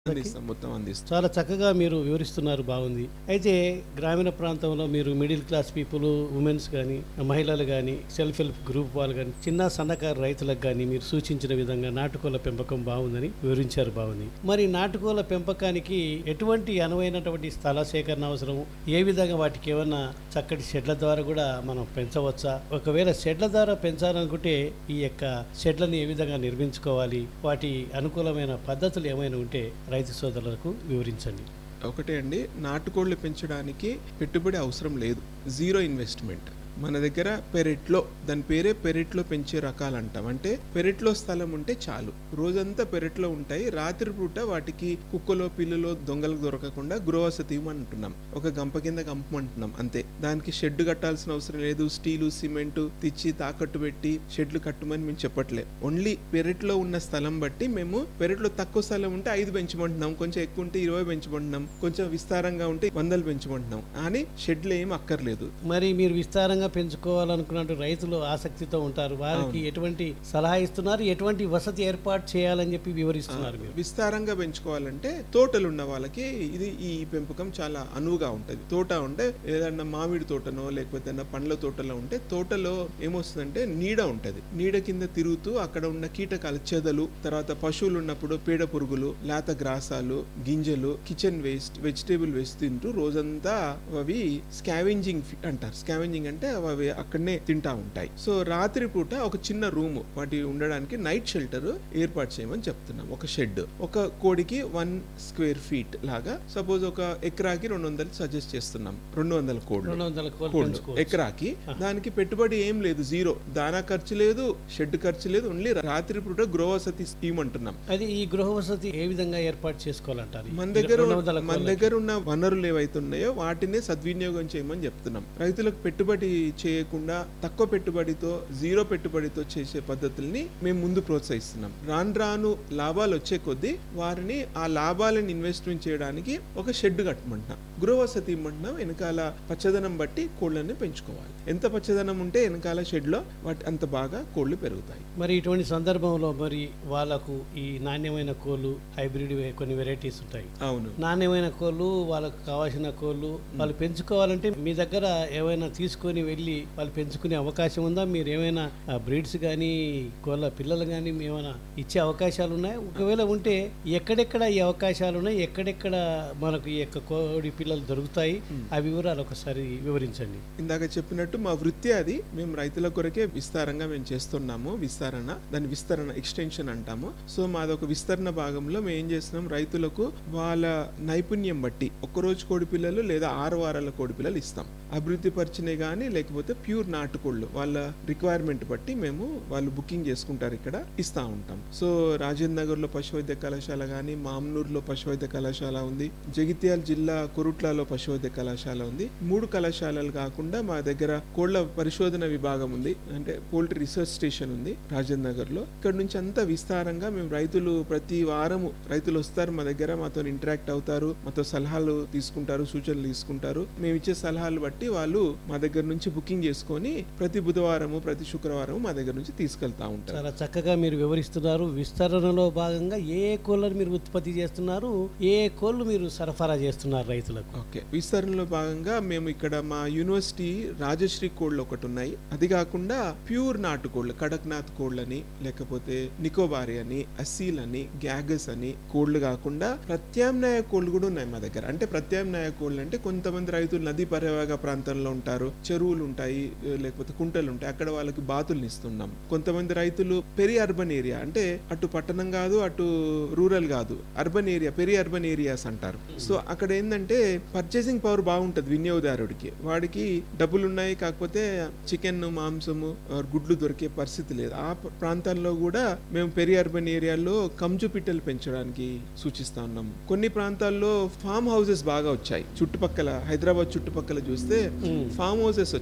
అందిస్తాం మొత్తం అందిస్తాం చాలా చక్కగా మీరు వివరిస్తున్నారు బాగుంది అయితే గ్రామీణ ప్రాంతంలో మీరు మిడిల్ క్లాస్ పీపుల్ ఉమెన్స్ కానీ మహిళలు కానీ సెల్ఫ్ హెల్ప్ గ్రూప్ వాళ్ళు కానీ చిన్న సన్నకారు రైతులకు కానీ మీరు సూచించిన విధంగా నాటుకోళ్ల పెంపకం బాగుందని వివరించారు బాగుంది మరి నాటుకోళ్ల పెంపకానికి ఎటువంటి అనువైనటువంటి స్థల సేకరణ అవసరం ఏ విధంగా వాటికి ఏమన్నా చక్కటి షెడ్ల ద్వారా కూడా మనం పెంచవచ్చా ఒకవేళ షెడ్ల ద్వారా పెంచాలనుకుంటే ఈ యొక్క షెడ్లను ఏ విధంగా నిర్మించుకోవాలి వాటి అనుకూలమైన పద్ధతులు ఏమైనా ఉంటే రైతు సోదరులకు వివరించండి ఒకటే అండి నాటుకోళ్లు పెంచడానికి పెట్టుబడి అవసరం లేదు జీరో ఇన్వెస్ట్మెంట్ మన దగ్గర పెరెట్లో దాని పేరే పెరెట్లో పెంచే రకాలు అంటాం అంటే పెరెట్లో స్థలం ఉంటే చాలు రోజంతా పెరెట్లో ఉంటాయి రాత్రి పూట వాటికి కుక్కలో పిల్లులో దొంగలకు దొరకకుండా గృహవసతి ఇవ్వమంటున్నాం ఒక గంప కింద గంపమంటున్నాం అంతే దానికి షెడ్ కట్టాల్సిన అవసరం లేదు స్టీలు సిమెంట్ తెచ్చి తాకట్టు పెట్టి షెడ్లు కట్టమని మేము చెప్పట్లే ఓన్లీ పెరట్లో ఉన్న స్థలం బట్టి మేము పెరట్లో తక్కువ స్థలం ఉంటే ఐదు పెంచమంటున్నాం కొంచెం ఎక్కువ ఉంటే ఇరవై పెంచమంటున్నాం కొంచెం విస్తారంగా ఉంటే వందలు పెంచమంటున్నాం కానీ షెడ్లు ఏం అక్కర్లేదు మరి మీరు విస్తారంగా పెంచుకోవాలనుకున్నట్టు రైతులు ఆసక్తితో ఉంటారు వారికి ఎటువంటి సలహా ఇస్తున్నారు ఎటువంటి వసతి ఏర్పాటు చేయాలని చెప్పి వివరిస్తున్నారు మీరు విస్తారంగా పెంచుకోవాలంటే తోటలు ఉన్న వాళ్ళకి ఇది ఈ పెంపకం చాలా అనువుగా ఉంటది తోట ఉంటే ఏదన్నా మామిడి తోటనో లేకపోతే ఏదన్నా పండ్ల తోటలో ఉంటే తోటలో ఏమొస్తుందంటే నీడ ఉంటది నీడ కింద తిరుగుతూ అక్కడ ఉన్న కీటకాలు చెదలు తర్వాత పశువులు ఉన్నప్పుడు పీడ పురుగులు లేత గ్రాసాలు గింజలు కిచెన్ వేస్ట్ వెజిటేబుల్ వేస్ట్ తింటూ రోజంతా అవి స్కావెంజింగ్ అంటారు స్కావెంజింగ్ అంటే అవి అక్కడనే తింటా ఉంటాయి సో రాత్రి పూట ఒక చిన్న రూమ్ వాటి ఉండడానికి నైట్ షెల్టర్ ఏర్పాటు చేయమని చెప్తున్నాం ఒక షెడ్ ఒక కోడికి వన్ స్క్వేర్ ఫీట్ లాగా సపోజ్ ఒక ఎకరాకి రెండు వందలు సజెస్ట్ చేస్తున్నాం రెండు వందల కోళ్ళు రెండు వందల కోళ్ళు కోళ్ళు పెంచుకోవచ్చు ఎకరాకి దానికి పెట్టుబడి ఏం లేదు జీరో దానా ఖర్చు లేదు షెడ్ ఖర్చు లేదు ఓన్లీ రాత్రి పూట గృహవసతి స్కీమ్ అంటున్నాం అది ఈ గృహ వసతి ఏ విధంగా ఏర్పాటు చేసుకోవాలంటారు మన దగ్గర రెండు వందల మన కోళ్ళకి. దగ్గర ఉన్న వనరులు ఏవైతే ఉన్నాయో వాటినే సద్వినియోగం చేయమని చెప్తున్నాం రైతులకు పెట్టుబడి చేయకుండా తక్కువ పెట్టుబడితో జీరో పెట్టుబడితో చేసే పద్ధతుల్ని మేము ముందు ప్రోత్సహిస్తున్నాం రాను రాను లాభాలు వచ్చే కొద్దీ వారిని ఆ లాభాలను ఇన్వెస్ట్మెంట్ చేయడానికి ఒక షెడ్ కట్టమంటున్నాం గృహవసతి ఇమ్మంటున్నాం వెనకాల పచ్చదనం బట్టి కోళ్ళని పెంచుకోవాలి ఎంత పచ్చదనం ఉంటే వెనకాల షెడ్లో వాటి అంత బాగా కోళ్ళు పెరుగుతాయి మరి ఇటువంటి సందర్భంలో మరి వాళ్ళకు ఈ నాణ్యమైన కోళ్ళు హైబ్రిడ్ వే- కొన్ని వెరైటీస్ ఉంటాయి అవును నాణ్యమైన కోళ్ళు వాళ్ళకు కావాల్సిన కోళ్ళు వాళ్ళు పెంచుకోవాలంటే మీ దగ్గర ఏమైనా తీసుకొని వెళ్ళి వాళ్ళు పెంచుకునే అవకాశం ఉందా మీరు ఏమైనా బ్రీడ్స్ కానీ కోళ్ళ పిల్లలు కానీ ఏమైనా ఇచ్చే అవకాశాలు ఉన్నాయి ఒకవేళ ఉంటే ఎక్కడెక్కడ ఈ అవకాశాలు ఉన్నాయి ఎక్కడెక్కడ మనకు ఈ యొక్క కోడి పిల్లలు దొరుకుతాయి ఆ వివరాలు ఒకసారి వివరించండి ఇందాక చెప్పినట్టు మా వృత్తి అది మేము రైతుల కొరకే విస్తారంగా మేము చేస్తున్నాము విస్తరణ దాని విస్తరణ ఎక్స్టెన్షన్ అంటాము సో మాది ఒక విస్తరణ భాగంలో మేము ఏం చేస్తున్నాం రైతులకు వాళ్ళ నైపుణ్యం బట్టి ఒక్కరోజు కోడి పిల్లలు లేదా ఆరు వారాల కోడి పిల్లలు ఇస్తాం అభివృద్ధి పరిచినవి కానీ లేకపోతే ప్యూర్ నాటుకోళ్ళు వాళ్ళ రిక్వైర్మెంట్ బట్టి మేము వాళ్ళు బుకింగ్ చేసుకుంటారు ఇక్కడ ఇస్తా ఉంటాం సో రాజేంద్ర నగర్లో పశువైద్య కళాశాల కానీ మామ్నూర్లో పశువైద్య కళాశాల ఉంది జగిత్యాల జిల్లా కొరుట్లలో పశువైద్య కళాశాల ఉంది మూడు కళాశాలలు కాకుండా మా దగ్గర కోళ్ల పరిశోధన విభాగం ఉంది అంటే పోల్ట్రీ రీసెర్చ్ స్టేషన్ ఉంది రాజేంద్ర నగర్ లో ఇక్కడ నుంచి అంతా విస్తారంగా మేము రైతులు ప్రతి వారము రైతులు వస్తారు మా దగ్గర మాతో ఇంటరాక్ట్ అవుతారు మాతో సలహాలు తీసుకుంటారు సూచనలు తీసుకుంటారు మేము ఇచ్చే సలహాలు బట్టి వాళ్ళు మా దగ్గర నుంచి బుకింగ్ చేసుకొని ప్రతి బుధవారము ప్రతి శుక్రవారం మా దగ్గర నుంచి తీసుకెళ్తా ఉంటారు చాలా చక్కగా మీరు వివరిస్తున్నారు విస్తరణలో భాగంగా ఏ ఏ కోళ్ళను మీరు ఉత్పత్తి చేస్తున్నారు ఏ ఏ కోళ్ళు మీరు సరఫరా చేస్తున్నారు రైతులకు ఓకే విస్తరణలో భాగంగా మేము ఇక్కడ మా యూనివర్సిటీ రాజశ్రీ కోళ్ళు ఒకటి ఉన్నాయి అది కాకుండా ప్యూర్ నాటుకోళ్ళు కడక్నాథ్ కోళ్ళని లేకపోతే నికోబారి అని అసీల్ అని గ్యాగస్ అని కోళ్ళు కాకుండా ప్రత్యామ్నాయ కోళ్ళు కూడా ఉన్నాయి మా దగ్గర అంటే ప్రత్యామ్నాయ కోళ్ళు అంటే కొంతమంది రైతులు నదీ పరివాహక ప్రాంతంలో ఉంటారు చెరువులు ఉంటాయి లేకపోతే కుంటలు ఉంటాయి అక్కడ వాళ్ళకి బాతుల్ని ఇస్తున్నాం కొంతమంది రైతులు పెరి అర్బన్ ఏరియా అంటే అటు పట్టణం కాదు అటు రూరల్ కాదు urban area peri urban areas అంటారు సో అక్కడ ఏంటంటే పర్చేసింగ్ పవర్ బాగుంటది వినియోగదారుడికి వాడికి డబ్బులు ఉన్నాయి కాకపోతే చికెన్ మాంసము or గుడ్లు దొరికే పరిస్థితి లేదు ఆ ప- ప్రాంతాల్లో కూడా మేము పెరి అర్బన్ ఏరియాలో కంజు పిట్టలు పెంచడానికి సూచిస్తా ఉన్నాం కొన్ని ప్రాంతాల్లో ఫామ్ హౌసెస్ బాగా వచ్చాయి చుట్టుపక్కల హైదరాబాద్ చుట్టుపక్కల చూస్తే ఫామ్ హౌసెస్ వచ్చాయి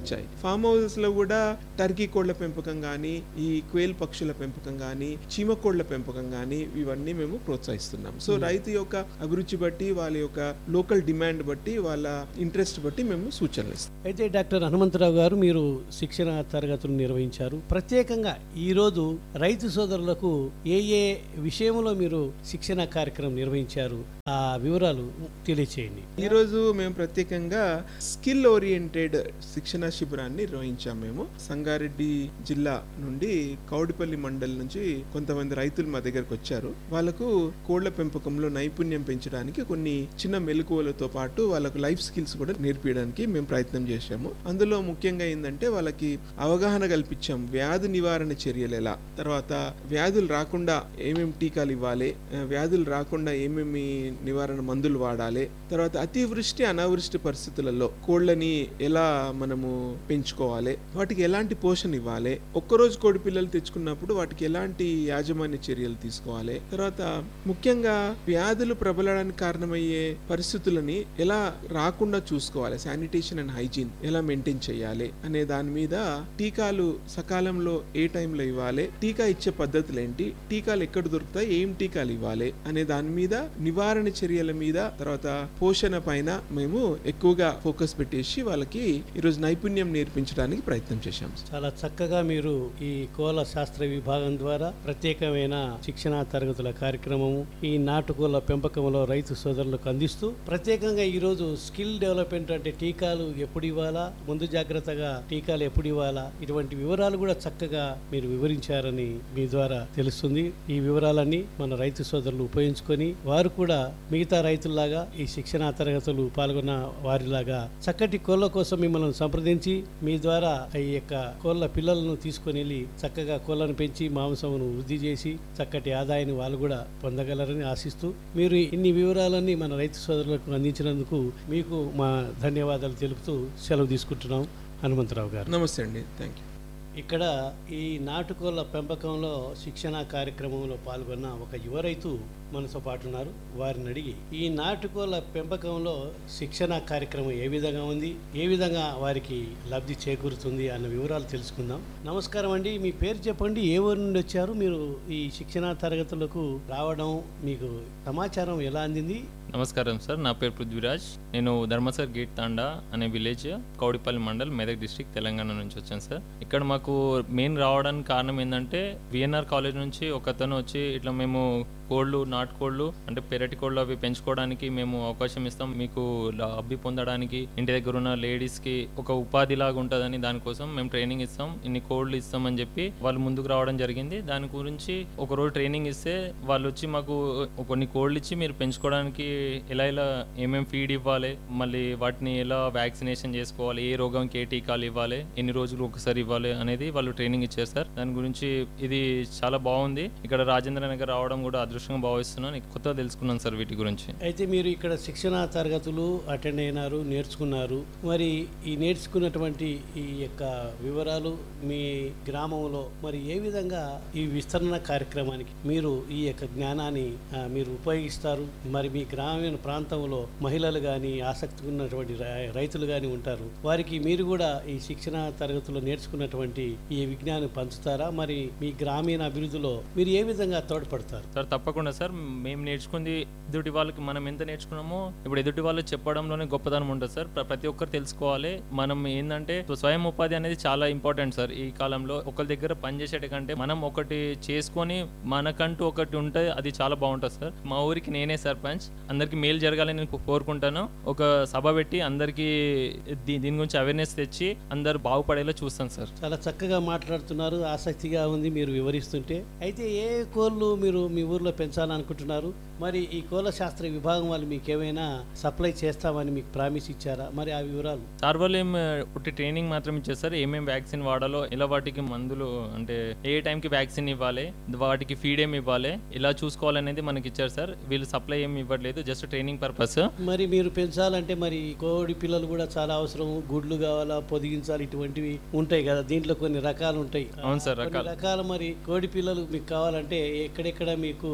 వచ్చాయి ఫామ్ హౌసెస్ లో కూడా టర్కీ కోళ్ల పెంపకం కానీ ఈ క్వేల్ పక్షుల పెంపకం కానీ చీమ కోళ్ల పెంపకం కానీ ఇవన్నీ మేము ప్రోత్సహిస్తున్నాం సో రైతు యొక్క అభిరుచి బట్టి వాళ్ళ యొక్క లోకల్ డిమాండ్ బట్టి వాళ్ళ ఇంట్రెస్ట్ బట్టి మేము సూచనలు ఇస్తాం అయితే డాక్టర్ హనుమంతరావు గారు మీరు శిక్షణ తరగతులు నిర్వహించారు ప్రత్యేకంగా ఈరోజు రైతు సోదరులకు ఏ ఏ విషయంలో మీరు శిక్షణ కార్యక్రమం నిర్వహించారు ఆ వివరాలు తెలియచేయండి ఈరోజు మేము ప్రత్యేకంగా స్కిల్ ఓరియంటెడ్ శిక్షణ శిబిరాన్ని నిర్వహించాం మేము సంగారెడ్డి జిల్లా నుండి కౌడిపల్లి మండలి నుంచి కొంతమంది రైతులు మా దగ్గరకు వచ్చారు వాళ్ళకు కోళ్ల పెంపకంలో నైపుణ్యం పెంచడానికి కొన్ని చిన్న మెలకువలతో పాటు వాళ్ళకు లైఫ్ స్కిల్స్ కూడా నేర్పించడానికి మేము ప్రయత్నం చేశాము అందులో ముఖ్యంగా ఏంటంటే వాళ్ళకి అవగాహన కల్పించాం వ్యాధి నివారణ చర్యలు ఎలా తర్వాత వ్యాధులు రాకుండా ఏమేమి టీకాలు ఇవ్వాలి ఆ, వ్యాధులు రాకుండా ఏమేమి నివారణ మందులు వాడాలి తర్వాత అతివృష్టి అనావృష్టి పరిస్థితులలో కోళ్ళని ఎలా మనము పెంచుకోవాలి వాటికి ఎలాంటి పోషణ ఇవ్వాలి ఒక్కరోజు కోడి పిల్లలు తెచ్చుకున్నప్పుడు వాటికి ఎలాంటి యాజమాన్య చర్యలు తీసుకోవాలి తర్వాత ముఖ్యంగా వ్యాధులు ప్రబలడానికి కారణమయ్యే పరిస్థితులని ఎలా రాకుండా చూసుకోవాలి శానిటేషన్ అండ్ హైజీన్ ఎలా మెయింటైన్ చేయాలి అనే దాని మీద టీకాలు సకాలంలో ఏ టైంలో ఇవ్వాలి టీకా ఇచ్చే పద్ధతులు ఏంటి టీకాలు ఎక్కడ దొరుకుతాయి ఏం టీకాలు ఇవ్వాలి అనే దాని మీద నివారణ చర్యల మీద తర్వాత పోషణ పైన మేము ఎక్కువగా ఫోకస్ పెట్టేసి వాళ్ళకి ఈరోజు నైపుణ్యం నేర్పించడానికి ప్రయత్నం చేశాం చాలా చక్కగా మీరు ఈ కోల శాస్త్ర విభాగం ద్వారా ప్రత్యేకమైన శిక్షణ తరగతుల కార్యక్రమము ఈ నాటుకోళ్ల పెంపకంలో రైతు సోదరులకు అందిస్తూ ప్రత్యేకంగా ఈరోజు స్కిల్ డెవలప్మెంట్ అంటే టీకాలు ఎప్పుడు ఇవ్వాలా ముందు జాగ్రత్తగా టీకాలు ఎప్పుడు ఇవ్వాలా ఇటువంటి వివరాలు కూడా చక్కగా మీరు వివరించారని మీ ద్వారా తెలుస్తుంది ఈ వివరాలన్నీ మన రైతు సోదరులు ఉపయోగించుకొని వారు కూడా మిగతా రైతుల్లాగా ఈ శిక్షణ తరగతులు పాల్గొన్న వారిలాగా చక్కటి కోళ్ళ కోసం మిమ్మల్ని సంప్రదించి మీ ద్వారా ఈ యొక్క కోళ్ళ పిల్లలను తీసుకొని వెళ్ళి చక్కగా కోళ్ళను పెంచి మాంసమును వృద్ధి చేసి చక్కటి ఆదాయాన్ని వాళ్ళు కూడా పొందగలరని ఆశిస్తూ మీరు ఇన్ని వివరాలన్నీ మన రైతు సోదరులకు అందించినందుకు మీకు మా ధన్యవాదాలు తెలుపుతూ సెలవు తీసుకుంటున్నాం హనుమంతరావు గారు నమస్తే అండి థ్యాంక్ యూ ఇక్కడ ఈ నాటుకోళ్ల పెంపకంలో శిక్షణ కార్యక్రమంలో పాల్గొన్న ఒక యువ రైతు మనతో పాటు ఉన్నారు వారిని అడిగి ఈ నాటుకోళ్ల పెంపకంలో శిక్షణ కార్యక్రమం ఏ విధంగా ఉంది ఏ విధంగా వారికి లబ్ధి చేకూరుతుంది అన్న వివరాలు తెలుసుకుందాం నమస్కారం అండి మీ పేరు చెప్పండి ఏ ఊరు నుండి వచ్చారు మీరు ఈ శిక్షణ తరగతులకు రావడం మీకు సమాచారం ఎలా అందింది నమస్కారం సార్ నా పేరు పృథ్వీరాజ్ నేను ధర్మసర్ గేట్ తాండా అనే విలేజ్ కౌడిపల్లి మండల్ మెదక్ డిస్టిక్ తెలంగాణ నుంచి వచ్చాను సార్ ఇక్కడ మాకు మెయిన్ రావడానికి కారణం ఏంటంటే విఎన్ఆర్ కాలేజ్ నుంచి ఒక అతను వచ్చి ఇట్లా మేము కోళ్ళు నాటుకోళ్ళు అంటే పెరటి కోళ్ళు అవి పెంచుకోవడానికి మేము అవకాశం ఇస్తాం మీకు లబ్ధి పొందడానికి ఇంటి దగ్గర ఉన్న లేడీస్కి ఒక ఉపాధి లాగా ఉంటుందని దానికోసం మేము ట్రైనింగ్ ఇస్తాం ఇన్ని కోళ్ళు ఇస్తామని చెప్పి వాళ్ళు ముందుకు రావడం జరిగింది దాని గురించి ఒక రోజు ట్రైనింగ్ ఇస్తే వాళ్ళు వచ్చి మాకు కొన్ని కోళ్ళు ఇచ్చి మీరు పెంచుకోవడానికి ఎలా ఎలా ఏమేమి ఫీడ్ ఇవ్వాలి మళ్ళీ వాటిని ఎలా వ్యాక్సినేషన్ చేసుకోవాలి ఏ రోగంకి ఏ టీకాలు ఇవ్వాలి ఎన్ని రోజులు ఒకసారి ఇవ్వాలి అనేది వాళ్ళు ట్రైనింగ్ ఇచ్చారు సార్ దాని గురించి ఇది చాలా బాగుంది ఇక్కడ రాజేంద్ర నగర్ రావడం కూడా అదృష్టంగా భావిస్తున్నాను కొత్తగా తెలుసుకున్నాను సార్ వీటి గురించి అయితే మీరు ఇక్కడ శిక్షణ తరగతులు అటెండ్ అయినారు నేర్చుకున్నారు మరి ఈ నేర్చుకున్నటువంటి ఈ యొక్క వివరాలు మీ గ్రామంలో మరి ఏ విధంగా ఈ విస్తరణ కార్యక్రమానికి మీరు ఈ యొక్క జ్ఞానాన్ని ఆ, మీరు ఉపయోగిస్తారు మరి మీ గ్రామీణ ప్రాంతంలో మహిళలు కానీ ఆసక్తి ఉన్నటువంటి రై- రైతులు కానీ ఉంటారు వారికి మీరు కూడా ఈ శిక్షణ తరగతులు నేర్చుకున్నటువంటి ఈ విజ్ఞానం పంచుతారా మరి మీ గ్రామీణ అభివృద్ధిలో మీరు ఏ విధంగా తోడ్పడతారు సార్ తప్పకుండా సార్ మేము నేర్చుకుంది ఎదుటి వాళ్ళకి మనం ఎంత నేర్చుకున్నామో ఇప్పుడు ఎదుటి వాళ్ళు చెప్పడంలోనే గొప్పతనం ఉంటుంది సార్ ప్ర- ప్రతి ఒక్కరు తెలుసుకోవాలి మనం ఏంటంటే స్వయం ఉపాధి అనేది చాలా ఇంపార్టెంట్ సార్ ఈ కాలంలో ఒకరి దగ్గర పనిచేసేట కంటే మనం ఒకటి చేసుకొని మనకంటూ ఒకటి ఉంటే అది చాలా బాగుంటుంది సార్ మా ఊరికి నేనే సర్పంచ్ అందరికి మేలు జరగాలని నేను కోరుకుంటాను ఒక సభ పెట్టి అందరికీ దీ- దీని గురించి అవేర్నెస్ తెచ్చి అందరు బాగుపడేలా చూస్తాను సార్ చాలా చక్కగా మాట్లాడుతున్నారు ఆసక్తిగా ఉంది మీరు వివరిస్తుంటే అయితే ఏ కోళ్ళు మీరు మీ ఊర్లో పెంచాలనుకుంటున్నారు మరి ఈ కోళ్ళ శాస్త్ర విభాగం వాళ్ళు మీకు ఏమైనా సప్లై చేస్తామని మీకు ప్రామిస్ ఇచ్చారా మరి ఆ వివరాలు సార్ వాళ్ళు ఏం ఒకటి ట్రైనింగ్ మాత్రం ఇచ్చేస్తారు ఏమేమి వ్యాక్సిన్ వాడాలో ఎలా వాటికి మందులు అంటే ఏ టైంకి వ్యాక్సిన్ ఇవ్వాలి వాటికి ఫీడ్ ఏమి ఇవ్వాలి ఇలా చూసుకోవాలనేది మనకి ఇచ్చారు సార్ వీళ్ళు సప్లై ఏమి ఇవ్వట్లేదు జస్ట్ ట్రైనింగ్ పర్పస్ మరి మీరు పెంచాలంటే మరి కోడి పిల్లలు కూడా చాలా అవసరం గుడ్లు కావాలా పొదిగించాలి ఇటువంటివి ఉంటాయి కదా దీంట్లో కొన్ని రకాలు ఉంటాయి అవును సార్, కొన్ని రకాలు. రకాల మరి కోడి పిల్లలు మీకు కావాలంటే ఎక్కడెక్కడ మీకు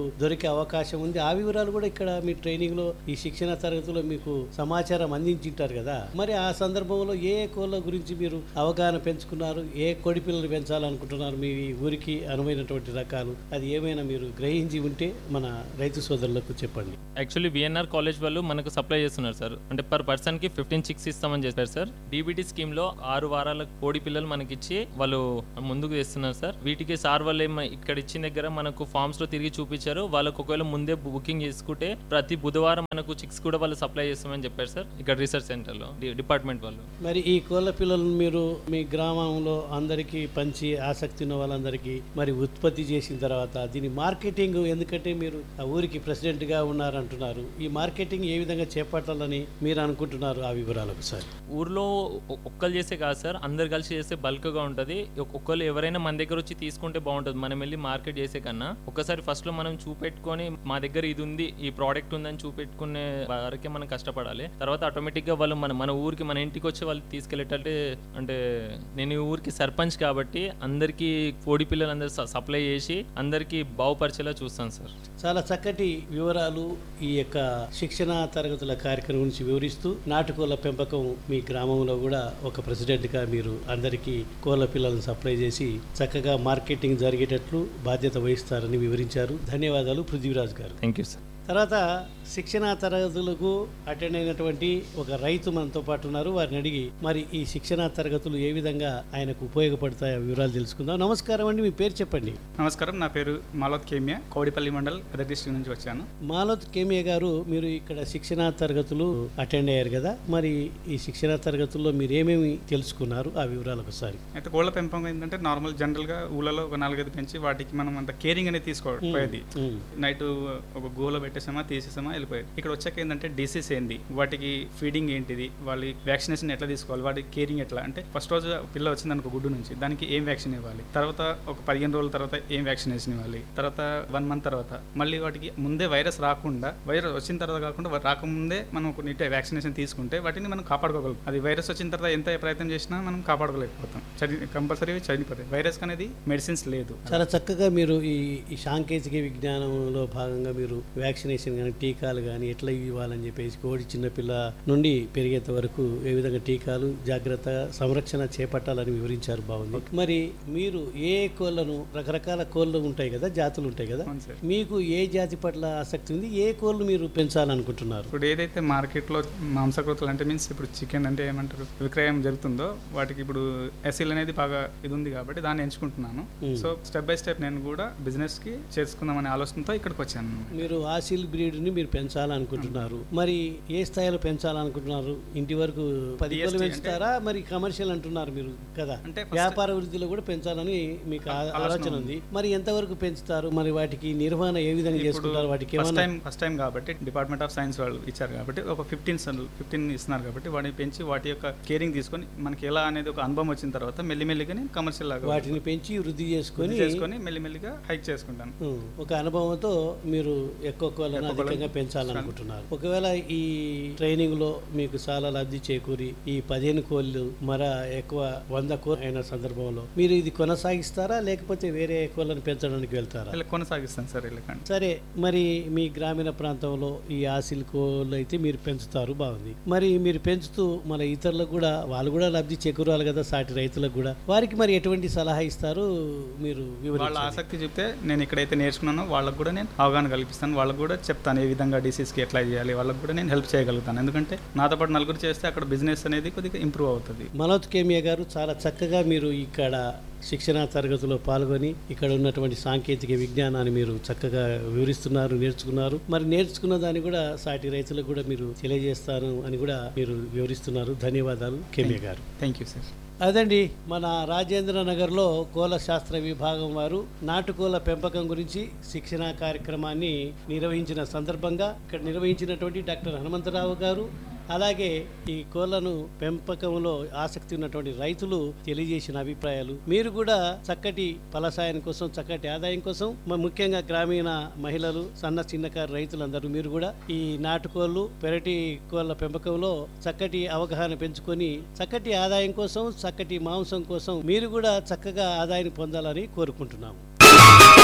దొరికే అవకాశం ఉంది ఆ వివరాలు కూడా ఇక్కడ మీ ట్రైనింగ్ లో ఈ శిక్షణ తరగతిలో మీకు సమాచారం అందించింటారు కదా మరి ఆ సందర్భంలో ఏ ఏ కోళ్ళ గురించి మీరు అవగాహన పెంచుకున్నారు ఏ కోడి పిల్లలు పెంచాలనుకుంటున్నారు మీ ఊరికి అనువైనటువంటి రకాలు అది ఏమైనా మీరు గ్రహించి ఉంటే మన రైతు సోదరులకు చెప్పండి యాక్చువల్లీ విఎన్ఆర్ కాలేజ్ వాళ్ళు మనకు సప్లై చేస్తున్నారు సార్ అంటే పర్ పర్సన్ కి ఫిఫ్టీన్ చిక్స్ ఇస్తామని చెప్పారు సార్ డీబీటీ స్కీమ్ లో ఆరు వారాల కోడి పిల్లలు మనకి ఇచ్చి వాళ్ళు ముందుకు తెస్తున్నారు సార్ వీటికి సార్ వాళ్ళు ఏమ- ఇక్కడ ఇచ్చిన దగ్గర మనకు ఫార్మ్స్ లో తిరిగి చూపించారు వాళ్ళకు ఒకవేళ ముందే బుకింగ్ చేసుకుంటే ప్రతి బుధవారం మనకు చిక్స్ కూడా వాళ్ళు సప్లై చేస్తామని చెప్పారు సార్ ఇక్కడ రీసెర్చ్ సెంటర్ లో డి- డిపార్ట్మెంట్ వాళ్ళు మరి ఈ కోళ్ళ పిల్లలను మీరు మీ గ్రామంలో అందరికీ పంచి ఆసక్తి ఉన్న వాళ్ళందరికీ మరి ఉత్పత్తి చేసిన తర్వాత దీని మార్కెటింగ్ ఎందుకంటే మీరు ఆ ఊరికి ప్రెసిడెంట్ గా ఉన్నారంటున్నారు ఈ మార్కెటింగ్ ఏ విధంగా చేపట్టాలని మీరు అనుకుంటున్నారు ఆ వివరాలు ఒకసారి ఊర్లో ఒ- ఒక్కరు చేసే కాదు సార్ అందరు కలిసి చేస్తే బల్క్ గా ఉంటది ఒ- ఒక్కళ్ళు ఎవరైనా మన దగ్గర వచ్చి తీసుకుంటే బాగుంటది మనం వెళ్ళి మార్కెట్ చేసే కన్నా ఒకసారి ఫస్ట్ లో మనం చూపెట్టుకొని మా దగ్గర ఇది ఉంది ఈ ప్రోడక్ట్ ఉందని చూపెట్టుకునే వరకే మనం కష్టపడాలి తర్వాత ఆటోమేటిక్ గా వాళ్ళు మన మన ఊరికి మన ఇంటికి వచ్చి వాళ్ళు తీసుకెళ్ళేటట్టే అంటే నేను ఈ ఊరికి సర్పంచ్ కాబట్టి అందరికీ కోడి పిల్లలందరూ సప్లై చేసి అందరికీ బాగుపరిచేలా చూస్తాను సార్ చాలా చక్కటి వివరాలు ఈ యొక్క శిక్షణ తరగతుల కార్యక్రమం గురించి వివరిస్తూ నాటుకోళ్ల పెంపకం మీ గ్రామంలో కూడా ఒక ప్రెసిడెంట్గా మీరు అందరికీ కోళ్ళ పిల్లలను సప్లై చేసి చక్కగా మార్కెటింగ్ జరిగేటట్లు బాధ్యత వహిస్తారని వివరించారు ధన్యవాదాలు పృథ్వీరాజ్ గారు థ్యాంక్ యూ సార్ తర్వాత శిక్షణ తరగతులకు అటెండ్ అయినటువంటి ఒక రైతు మనతో పాటు ఉన్నారు వారిని అడిగి మరి ఈ శిక్షణ తరగతులు ఏ విధంగా ఆయనకు ఉపయోగపడతాయో వివరాలు తెలుసుకుందాం నమస్కారం అండి మీ పేరు చెప్పండి నమస్కారం నా పేరు మాలోత్ కేమియా కౌడిపల్లి మండల్ మెదక్ డిస్ట్రిక్ట్ నుంచి వచ్చాను మాలోత్ కేమియా గారు మీరు ఇక్కడ శిక్షణ తరగతులు అటెండ్ అయ్యారు కదా మరి ఈ శిక్షణ తరగతుల్లో మీరు ఏమేమి తెలుసుకున్నారు ఆ వివరాలు ఒకసారి అయితే కోళ్ళ పెంపకం ఏంటంటే నార్మల్ జనరల్గా ఊళ్ళలో ఒక నాలుగైదు పెంచి వాటికి మనం అంత కేరింగ్ అనేది తీసుకోకపోయేది ఉమ్, నైట్ ఒక గోలో పెట్టేసామా తీసేసామా వెళ్ళిపోయేది ఇక్కడ వచ్చాక ఏంటంటే డిసీజ్ ఏంది వాటికి ఫీడింగ్ ఏంటిది వాళ్ళ వ్యాక్సినేషన్ ఎట్లా తీసుకోవాలి వాటి కేరింగ్ ఎట్లా అంటే ఫస్ట్ రోజు పిల్ల వచ్చింది అనుకో గుడ్డు నుంచి దానికి ఏం వ్యాక్సిన్ ఇవ్వాలి తర్వాత ఒక పదిహేను రోజుల తర్వాత ఏం వ్యాక్సినేషన్ ఇవ్వాలి తర్వాత వన్ మంత్ తర్వాత మళ్ళీ వాటికి ముందే వైరస్ రాకుండా వైరస్ వచ్చిన తర్వాత కాకుండా వా- రాకముందే మనం కొన్ని వ్యాక్సినేషన్ తీసుకుంటే వాటిని మనం కాపాడుకోగలం అది వైరస్ వచ్చిన తర్వాత ఎంత ప్రయత్నం చేసినా మనం కాపాడుకోలేకపోతాం చని కంపల్సరీ చనిపోతాయి వైరస్ అనేది మెడిసిన్స్ లేదు చాలా చక్కగా మీరు ఈ ఈ సాంకేతిక విజ్ఞానంలో భాగంగా మీరు వ్యాక్సినేషన్ కానీ టీకాలు కానీ ఎట్లా ఇవ్వాలని చెప్పేసి కోడి చిన్నపిల్ల నుండి పెరిగేంత వరకు ఏ విధంగా టీకాలు జాగ్రత్తగా సంరక్షణ చేపట్టాలని వివరించారు బాగుంది మరి మీరు ఏ కోళ్ళను రకరకాల కోళ్ళు ఉంటాయి కదా జాతులు ఉంటాయి కదా అవును సార్ మీకు ఏ జాతి పట్ల ఆసక్తి ఉంది ఏ కోళ్ళు మీరు పెంచాలనుకుంటున్నారు ఇప్పుడు ఏదైతే మార్కెట్లో మాంసకృతులు అంటే మీన్స్ ఇప్పుడు చికెన్ అంటే ఏమంటారు విక్రయం జరుగుతుందో వాటికి ఇప్పుడు ఎసిల్ అనేది బాగా ఇది ఉంది కాబట్టి దాన్ని ఎంచుకుంటున్నాను Hmm. So step by step నేను కూడా బిజినెస్ కి చేసుకుందామనే ఆలోచనతో ఇక్కడికి వచ్చాను మీరు ఆసిల్ బ్రీడ్ ని మీరు పెంచాలనుకుంటున్నారు మరి ఏ స్థాయిలో పెంచాలనుకుంటున్నారు ఇంటి వరకు పది DST కోళ్ళు అంటే- పెంచుతారా మరి కమర్షియల్ అంటున్నారు మీరు కదా అంటే first- వ్యాపార వృద్ధిలో కూడా పెంచాలని మీకు ఆ- ఆలోచన ఆలోచన ఉంది మరి ఎంతవరకు పెంచుతారు మరి వాటికి నిర్వహణ ఏ విధంగా చేసుకుంటారు వాటికి ఫస్ట్ ఏమైనా టైం ఫస్ట్ టైం కాబట్టి డిపార్ట్మెంట్ ఆఫ్ సైన్స్ వాళ్ళు ఇచ్చారు కాబట్టి ఒక ఫిఫ్టీన్ ఫిఫ్టీన్ ఇస్తున్నారు కాబట్టి వాటిని పెంచి వాటి యొక్క కేరింగ్ తీసుకొని మనకి ఎలా అనేది ఒక అనుభవం వచ్చిన తర్వాత మెల్లిమెల్లిగా నేను కమర్షియల్ లాగా వాటిని పెంచి వృద్ధి చేసుకొని వృద్ధి చేసుకొని మెల్లిమెల్లిగా హైక్ చేసుకుంటాను ఉం, ఒక అనుభవంతో మీరు ఎక్కువ కోళ్ళను ఎక్కువ కోళ్ళను అధికంగా పెంచాలనుకుంటున్నారు ఒకవేళ ఈ ట్రైనింగ్ లో మీకు చాలా లబ్ధి చేకూరి ఈ పదిహేను కోళ్ళు మర ఎక్కువ వంద కోళ్ళు అయిన సందర్భంలో మీరు ఇది కొనసాగిస్తారా లేకపోతే వేరే కోళ్ళను పెంచడానికి వెళ్తారా ఇలా కొనసాగిస్తాను సార్ వెళ్ళకండి సరే మరి మీ గ్రామీణ ప్రాంతంలో ఈ ఆసిల్ కోళ్ళు అయితే మీరు పెంచుతారు బాగుంది మరి మీరు పెంచుతూ మన ఇతరులకు కూడా వాళ్ళు కూడా లబ్ధి చేకూరాలి కదా సాటి రైతులకు కూడా వారికి మరి ఎటువంటి సలహా ఇస్తారు మీరు వాళ్ళ వివరించండి ఆసక్తి చెప్తే నేను ఎక్కడైతే నేర్చుకున్నానో వాళ్ళకు కూడా నేను అవగాహన కల్పిస్తాను వాళ్ళకు కూడా చెప్తాను ఏ విధంగా డిసీజ్కి ఎట్లా చేయాలి వాళ్ళకు కూడా నేను హెల్ప్ చేయగలుగుతాను ఎందుకంటే నాతో పాటు నలుగురు చేస్తే అక్కడ బిజినెస్ అనేది కొద్దిగా ఇంప్రూవ్ అవుతుంది మనోజ్ కేమియా గారు చాలా చక్కగా మీరు ఇక్కడ శిక్షణ తరగతిలో పాల్గొని ఇక్కడ ఉన్నటువంటి సాంకేతిక విజ్ఞానాన్ని మీరు చక్కగా వివరిస్తున్నారు నేర్చుకున్నారు మరి నేర్చుకున్న దాన్ని కూడా సాటి రైతులకు కూడా మీరు తెలియజేస్తాను అని కూడా మీరు వివరిస్తున్నారు ధన్యవాదాలు కేమియా గారు థ్యాంక్ యూ సార్ అదండి మన రాజేంద్ర నగర్లో కోల శాస్త్ర విభాగం వారు నాటుకోల పెంపకం గురించి శిక్షణ కార్యక్రమాన్ని నిర్వహించిన సందర్భంగా ఇక్కడ నిర్వహించినటువంటి డాక్టర్ హనుమంతరావు గారు అలాగే ఈ కోళ్లను పెంపకంలో ఆసక్తి ఉన్నటువంటి రైతులు తెలియజేసిన అభిప్రాయాలు మీరు కూడా చక్కటి ఫలసాయం కోసం చక్కటి ఆదాయం కోసం మ- ముఖ్యంగా గ్రామీణ మహిళలు సన్న చిన్నకారు రైతులందరూ మీరు కూడా ఈ నాటుకోళ్ళు పెరటి కోళ్ళ పెంపకంలో చక్కటి అవగాహన పెంచుకొని చక్కటి ఆదాయం కోసం చక్కటి మాంసం కోసం మీరు కూడా చక్కగా ఆదాయాన్ని పొందాలని కోరుకుంటున్నాము